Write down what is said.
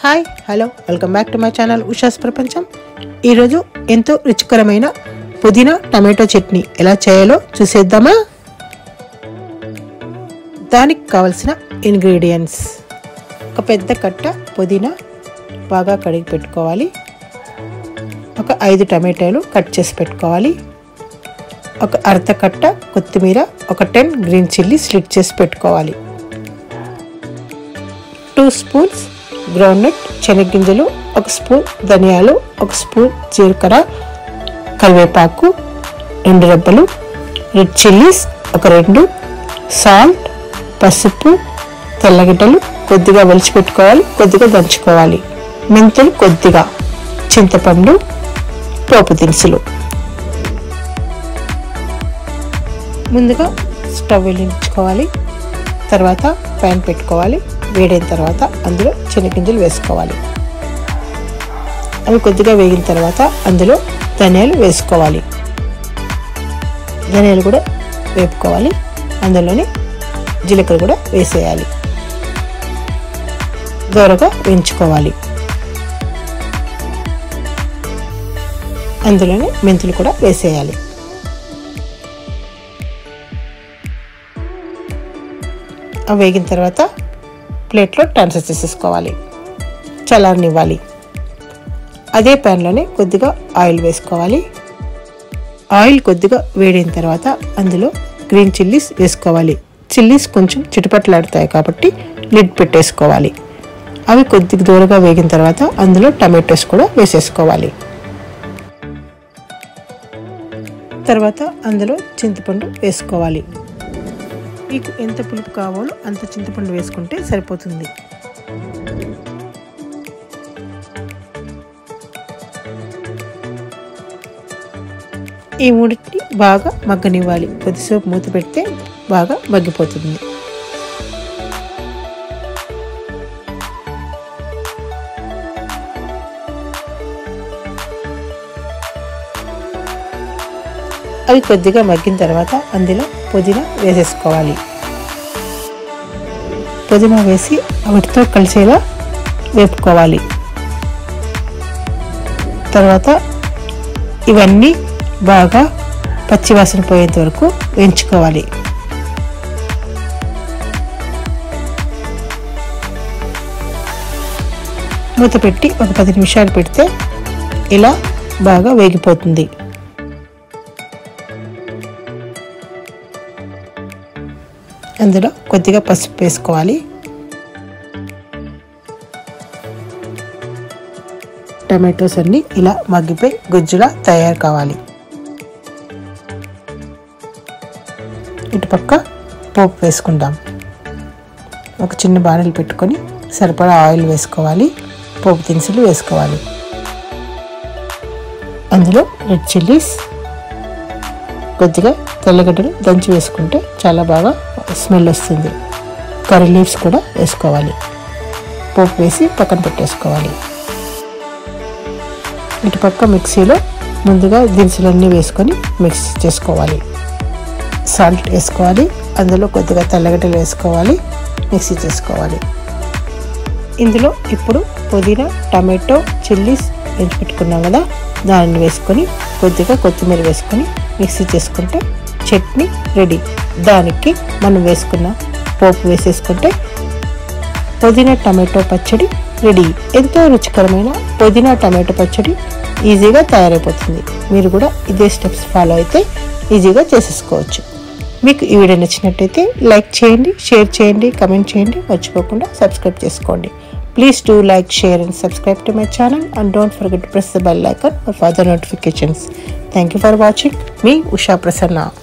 hi hello welcome back to my channel Usha's ప్రపంచం ఈరోజు ఎంతో రుచికరమైన పుదీనా టమాటో చట్నీ ఎలా చేయాలో చూసేద్దామా దానికి కావలసిన ఇంగ్రీడియంట్స్ ఒక పెద్ద కట్ట పుదీనా బాగా కడిగి పెట్టుకోవాలి ఒక ఐదు టమాటాలు కట్ చేసి పెట్టుకోవాలి ఒక అర్ధ కట్ట కొత్తిమీర ఒక టెన్ గ్రీన్ చిల్లీ స్లిట్ చేసి పెట్టుకోవాలి టూ స్పూన్స్ గ్రౌండ్నట్ శనగ్గింజలు ఒక స్పూన్ ధనియాలు ఒక స్పూన్ జీలకర్ర కరివేపాకు రెండు రెబ్బలు రెడ్ చిల్లీస్ ఒక రెండు సాల్ట్ పసుపు తెల్లగిడ్డలు కొద్దిగా పెట్టుకోవాలి కొద్దిగా దంచుకోవాలి మెంతులు కొద్దిగా చింతపండు పోపు దినుసులు ముందుగా స్టవ్ వెలిగించుకోవాలి తర్వాత ప్యాన్ పెట్టుకోవాలి వేడైన తర్వాత అందులో శనగింజలు వేసుకోవాలి అవి కొద్దిగా వేగిన తర్వాత అందులో ధనియాలు వేసుకోవాలి ధనియాలు కూడా వేపుకోవాలి అందులోనే జీలకర్ర కూడా వేసేయాలి దోరగా వేయించుకోవాలి అందులోనే మెంతులు కూడా వేసేయాలి అవి వేగిన తర్వాత ప్లేట్లో ట్రాన్స్ఫర్ చేసేసుకోవాలి చల్లారనివ్వాలి అదే ప్యాన్లోనే కొద్దిగా ఆయిల్ వేసుకోవాలి ఆయిల్ కొద్దిగా వేడైన తర్వాత అందులో గ్రీన్ చిల్లీస్ వేసుకోవాలి చిల్లీస్ కొంచెం చిటపట్లాడుతాయి కాబట్టి లిడ్ పెట్టేసుకోవాలి అవి కొద్దిగా దూరగా వేగిన తర్వాత అందులో టమాటోస్ కూడా వేసేసుకోవాలి తర్వాత అందులో చింతపండు వేసుకోవాలి మీకు ఎంత పులుపు కావాలో అంత చింతపండు వేసుకుంటే సరిపోతుంది ఈ మూడింటిని బాగా మగ్గనివ్వాలి కొద్దిసేపు మూత పెడితే బాగా మగ్గిపోతుంది అవి కొద్దిగా మగ్గిన తర్వాత అందులో పుదీనా వేసేసుకోవాలి పుదీనా వేసి వాటితో కలిసేలా వేపుకోవాలి తర్వాత ఇవన్నీ బాగా పచ్చివాసన పోయేంత వరకు వేయించుకోవాలి మూత పెట్టి ఒక పది నిమిషాలు పెడితే ఇలా బాగా వేగిపోతుంది అందులో కొద్దిగా పసుపు వేసుకోవాలి టమాటోస్ అన్ని ఇలా మగ్గిపోయి గుజ్జులా తయారు కావాలి ఇటుపక్క పోపు వేసుకుందాం ఒక చిన్న బాణలు పెట్టుకొని సరిపడా ఆయిల్ వేసుకోవాలి పోపు దినుసులు వేసుకోవాలి అందులో రెడ్ చిల్లీస్ కొద్దిగా తెల్లగడ్డలు దంచి వేసుకుంటే చాలా బాగా స్మెల్ వస్తుంది కర్రీ లీవ్స్ కూడా వేసుకోవాలి పోపు వేసి పక్కన పెట్టేసుకోవాలి ఇటుపక్క మిక్సీలో ముందుగా దినుసులన్నీ వేసుకొని మిక్స్ చేసుకోవాలి సాల్ట్ వేసుకోవాలి అందులో కొద్దిగా తెల్లగడ్డలు వేసుకోవాలి మిక్సీ చేసుకోవాలి ఇందులో ఇప్పుడు పుదీనా టమాటో చిల్లీస్ వేసి పెట్టుకున్నాం కదా దాన్ని వేసుకొని కొద్దిగా కొత్తిమీర వేసుకొని మిక్సీ చేసుకుంటే చట్నీ రెడీ దానికి మనం వేసుకున్న పోపు వేసేసుకుంటే పుదీనా టమాటో పచ్చడి రెడీ ఎంతో రుచికరమైన పుదీనా టమాటో పచ్చడి ఈజీగా తయారైపోతుంది మీరు కూడా ఇదే స్టెప్స్ ఫాలో అయితే ఈజీగా చేసేసుకోవచ్చు మీకు ఈ వీడియో నచ్చినట్టయితే లైక్ చేయండి షేర్ చేయండి కమెంట్ చేయండి మర్చిపోకుండా సబ్స్క్రైబ్ చేసుకోండి please do like share and subscribe to my channel and don't forget to press the bell icon for further notifications thank you for watching మీ ఉషా ప్రసన్న